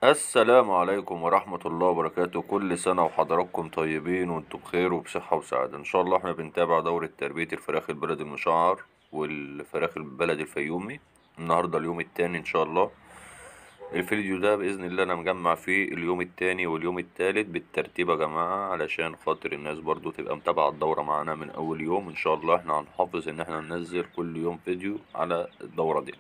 السلام عليكم ورحمة الله وبركاته كل سنة وحضراتكم طيبين وانتم بخير وبصحة وسعادة ان شاء الله احنا بنتابع دورة تربية الفراخ البلدي المشعر والفراخ البلدي الفيومي النهاردة اليوم التاني ان شاء الله الفيديو ده بإذن الله انا مجمع فيه اليوم التاني واليوم التالت بالترتيب يا جماعة علشان خاطر الناس برضو تبقى متابعة الدورة معانا من اول يوم ان شاء الله احنا هنحافظ ان احنا ننزل كل يوم فيديو على الدورة دي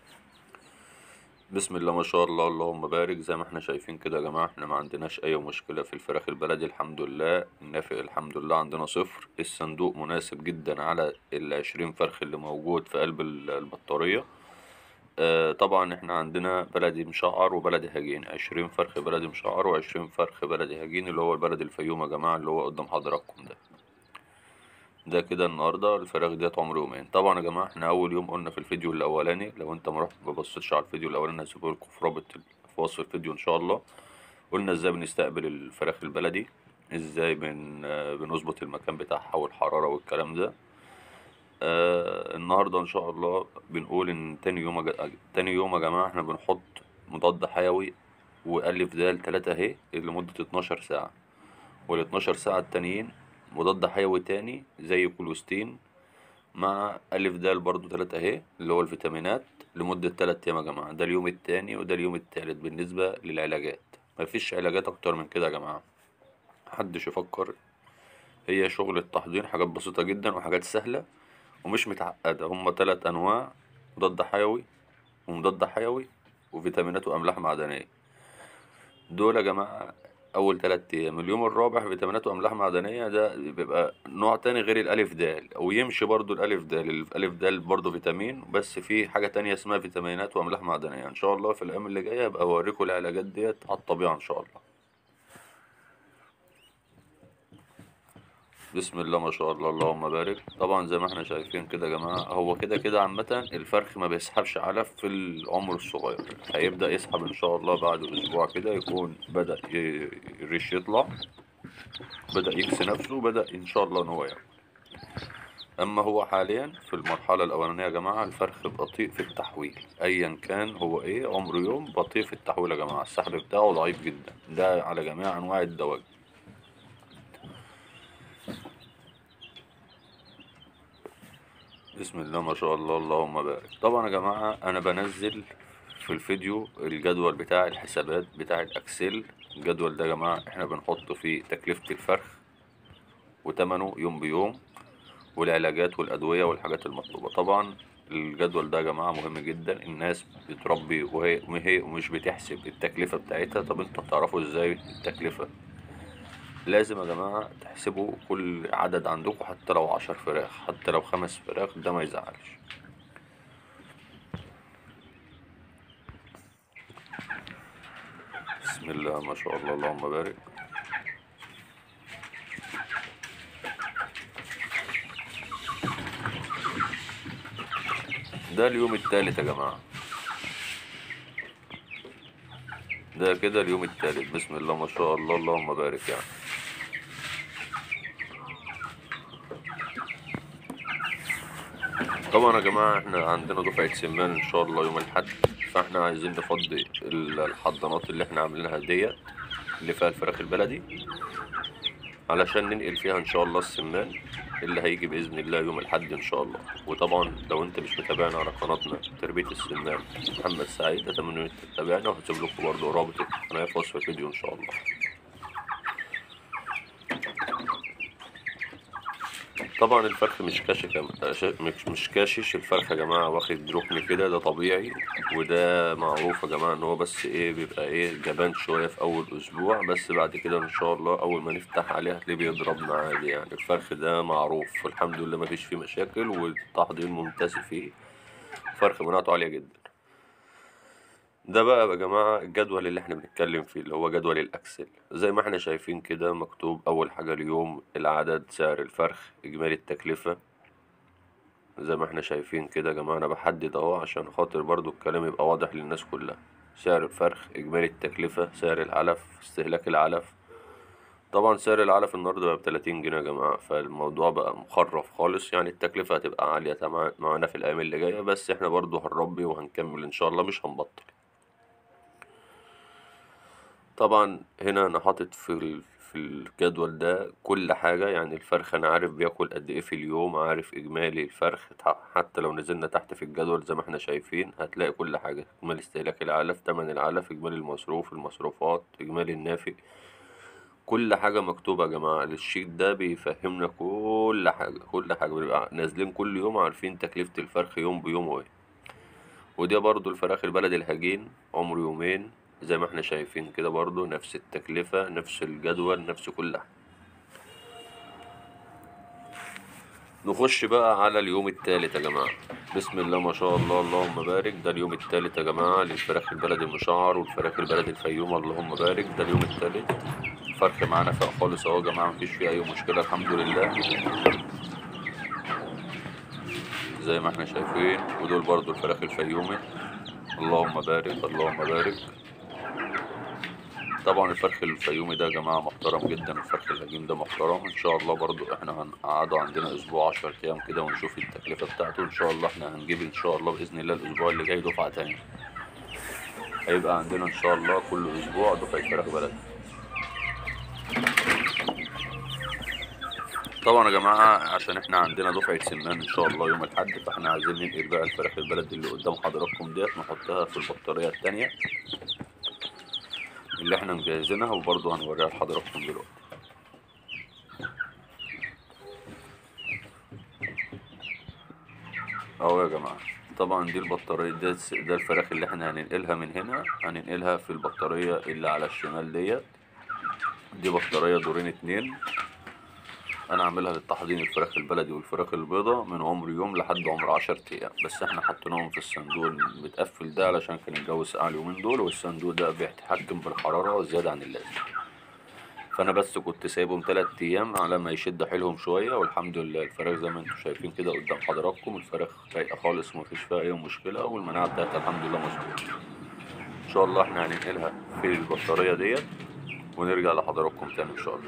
بسم الله ما شاء الله اللهم بارك زي ما احنا شايفين كده يا جماعة احنا ما عندناش اي مشكلة في الفراخ البلدي الحمد لله النافق الحمد لله عندنا صفر الصندوق مناسب جدا على العشرين فرخ اللي موجود في قلب ال- البطارية اه طبعا احنا عندنا بلدي مشعر وبلدي هجين عشرين فرخ بلدي مشعر وعشرين فرخ بلدي هجين اللي هو البلدي الفيوم يا جماعة اللي هو قدام حضراتكم ده ده كده النهارده الفراخ ديت عمر يومين طبعا يا جماعه احنا اول يوم قلنا في الفيديو الاولاني لو انت ما رحت ما بصيتش على الفيديو الاولاني هسيبه لكم في رابط ال- في وصف الفيديو ان شاء الله قلنا ازاي بنستقبل الفراخ البلدي ازاي بن آه، بنظبط المكان بتاعها والحراره والكلام ده آه النهارده ان شاء الله بنقول ان تاني يوم يا ج- تاني يوم يا جماعه احنا بنحط مضاد حيوي والف دال تلاتة اهي لمده 12 ساعه وال 12 ساعه التانيين مضاد حيوي تاني زي كولوستين مع ألف دال برضو تلاتة اهي اللي هو الفيتامينات لمدة تلات أيام يا جماعة ده اليوم التاني وده اليوم التالت بالنسبة للعلاجات مفيش علاجات أكتر من كده يا جماعة محدش يفكر هي شغل التحضير حاجات بسيطة جدا وحاجات سهلة ومش متعقدة هما تلات أنواع مضاد حيوي ومضاد حيوي وفيتامينات وأملاح معدنية دول يا جماعة أول تلات أيام اليوم الرابع فيتامينات وأملاح معدنية ده بيبقى نوع تاني غير الألف دال ويمشي برضو الألف دال الألف دال برضو فيتامين بس في حاجة تانية اسمها فيتامينات وأملاح معدنية إن شاء الله في الأيام اللي جاية هبقى أوريكم العلاجات ديت على الطبيعة إن شاء الله بسم الله ما شاء الله اللهم بارك طبعا زي ما احنا شايفين كده يا جماعة هو كده كده عامة الفرخ ما بيسحبش علف في العمر الصغير هيبدأ يسحب ان شاء الله بعد اسبوع كده يكون بدأ ي- الريش يطلع بدأ يكسي نفسه بدأ ان شاء الله ان هو ياكل اما هو حاليا في المرحلة الاولانية يا جماعة الفرخ بطيء في التحويل ايا كان هو ايه عمره يوم بطيء في التحويل يا جماعة السحب بتاعه ضعيف جدا ده على جميع انواع الدواجن بسم الله ما شاء الله اللهم بارك طبعا يا جماعة أنا بنزل في الفيديو الجدول بتاع الحسابات بتاع الأكسل الجدول ده يا جماعة احنا بنحط فيه تكلفة الفرخ وتمنه يوم بيوم والعلاجات والأدوية والحاجات المطلوبة طبعا الجدول ده يا جماعة مهم جدا الناس بتربي وهي وهي ومش بتحسب التكلفة بتاعتها طب انتوا هتعرفوا ازاي التكلفة لازم يا جماعة تحسبوا كل عدد عندكم حتى لو عشر فراخ حتى لو خمس فراخ ده ما يزعلش بسم الله ما شاء الله اللهم بارك ده اليوم التالت يا جماعة ده كده اليوم التالت بسم الله ما شاء الله اللهم بارك يعني طبعا يا جماعة احنا عندنا دفعة سمان ان شاء الله يوم الأحد فاحنا عايزين نفضي ال- الحضانات اللي احنا عاملينها ديت اللي فيها الفراخ البلدي علشان ننقل فيها ان شاء الله السمان اللي هيجي بإذن الله يوم الأحد ان شاء الله وطبعا لو انت مش متابعنا على قناتنا تربية السمان محمد سعيد اتمنى ان انت تتابعنا وهسيب لكم برضه رابط القناة في وصف الفيديو ان شاء الله طبعا الفرخ مش كاشش مش مش كاشش الفرخ يا جماعه واخد ركن كده ده طبيعي وده معروف يا جماعه ان هو بس ايه بيبقى ايه جبان شويه في اول اسبوع بس بعد كده ان شاء الله اول ما نفتح عليه هتلاقيه بيضربنا عادي يعني الفرخ ده معروف والحمد لله ما فيش فيه مشاكل والتحضير ممتاز فيه فرخ مناعته عاليه جدا ده بقى يا جماعة الجدول اللي احنا بنتكلم فيه اللي هو جدول الأكسل زي ما احنا شايفين كده مكتوب أول حاجة اليوم العدد سعر الفرخ إجمالي التكلفة زي ما احنا شايفين كده يا جماعة أنا بحدد أهو عشان خاطر برضو الكلام يبقى واضح للناس كلها سعر الفرخ إجمالي التكلفة سعر العلف استهلاك العلف طبعا سعر العلف النهاردة بقى بتلاتين جنيه يا جماعة فالموضوع بقى مخرف خالص يعني التكلفة هتبقى عالية تمام- معانا في الأيام اللي جاية بس احنا برضو هنربي وهنكمل إن شاء الله مش هنبطل طبعا هنا انا حاطط في ال- في الجدول ده كل حاجة يعني الفرخ انا عارف بياكل قد ايه في اليوم عارف اجمالي الفرخ تع- حتى لو نزلنا تحت في الجدول زي ما احنا شايفين هتلاقي كل حاجة اجمالي استهلاك العلف تمن العلف اجمالي المصروف المصروفات اجمالي النافق كل حاجة مكتوبة يا جماعة الشيت ده بيفهمنا كل حاجة كل حاجة بنبقى نازلين كل يوم عارفين تكلفة الفرخ يوم بيوم وايه ودي برضو الفراخ البلدي الهجين عمره يومين زي ما احنا شايفين كده برضو نفس التكلفة نفس الجدول نفس كل حاجة نخش بقى على اليوم التالت يا جماعة بسم الله ما شاء الله اللهم بارك ده اليوم التالت يا جماعة للفراخ البلدي المشعر والفراخ البلدي الفيوم اللهم بارك ده اليوم التالت فرخ معانا فوق خالص اهو يا جماعة مفيش فيه أي مشكلة الحمد لله زي ما احنا شايفين ودول برضو الفراخ الفيومي اللهم بارك اللهم بارك طبعا الفرخ الفيومي ده يا جماعة محترم جدا الفرخ الهجين ده محترم ان شاء الله برضو احنا هنقعده عندنا اسبوع عشر ايام كده ونشوف التكلفة بتاعته ان شاء الله احنا هنجيب ان شاء الله بإذن الله الاسبوع اللي جاي دفعة تانية هيبقى عندنا ان شاء الله كل اسبوع دفعة فراخ بلدي طبعا يا جماعة عشان احنا عندنا دفعة سمان ان شاء الله يوم الاحد فاحنا عايزين ننقل بقى الفراخ البلدي اللي قدام حضراتكم ديت نحطها في البطارية التانية اللي احنا مجهزينها وبرضه هنوريها لحضراتكم دلوقتي اهو يا جماعة طبعا دي البطارية ده, ده الفراخ اللي احنا هننقلها من هنا هننقلها في البطارية اللي على الشمال ديت دي بطارية دورين اتنين انا عاملها للتحضير الفراخ البلدي والفراخ البيضة من عمر يوم لحد عمر عشر ايام بس احنا حطيناهم في الصندوق المتقفل ده علشان كان الجو ساقع اليومين دول والصندوق ده بيتحكم بالحرارة زيادة عن اللازم فانا بس كنت سايبهم تلات ايام على ما يشد حيلهم شوية والحمد لله الفراخ زي ما انتم شايفين كده قدام حضراتكم الفراخ رايقة خالص ومفيش فيها اي مشكلة والمناعة بتاعتها الحمد لله مظبوطة ان شاء الله احنا هننقلها في البطارية ديت ونرجع لحضراتكم تاني ان شاء الله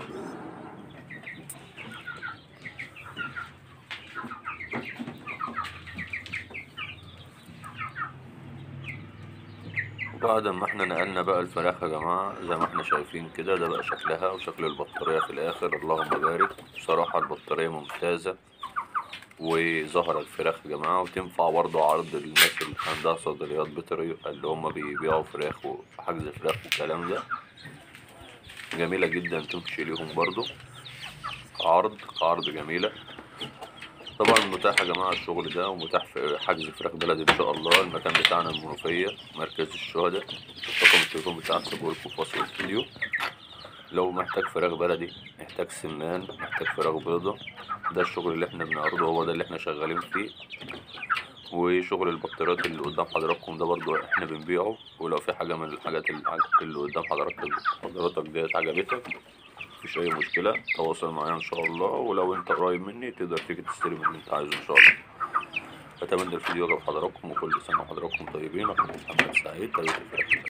بعد ما احنا نقلنا بقى الفراخ يا جماعة زي ما احنا شايفين كده ده بقى شكلها وشكل البطارية في الآخر اللهم بارك بصراحة البطارية ممتازة وظهر الفراخ يا جماعة وتنفع برضه عرض الناس اللي عندها صيدليات بيطري اللي هم بيبيعوا فراخ وحجز فراخ والكلام ده جميلة جدا تمشي ليهم برضه عرض عرض جميلة طبعا متاح يا جماعة الشغل ده ومتاح في حجز فراخ بلدي إن شاء الله المكان بتاعنا المنوفية مركز الشهداء رقم التليفون بتاعك سيبهولكوا في وصف الفيديو لو محتاج فراخ بلدي محتاج سمان محتاج فراخ بيضة ده الشغل اللي احنا بنعرضه هو ده اللي احنا شغالين فيه وشغل البطاريات اللي قدام حضراتكم ده برضو احنا بنبيعه ولو في حاجة من الحاجات اللي اللي قدام حضرتك حضرتك ديت عجبتك مفيش اي مشكلة تواصل معايا ان شاء الله ولو انت قريب مني تقدر تيجي تستلم اللي انت عايزه ان شاء الله اتمنى الفيديو يعجب حضراتكم وكل سنة وحضراتكم طيبين اخوكم محمد سعيد طريقة الفراخ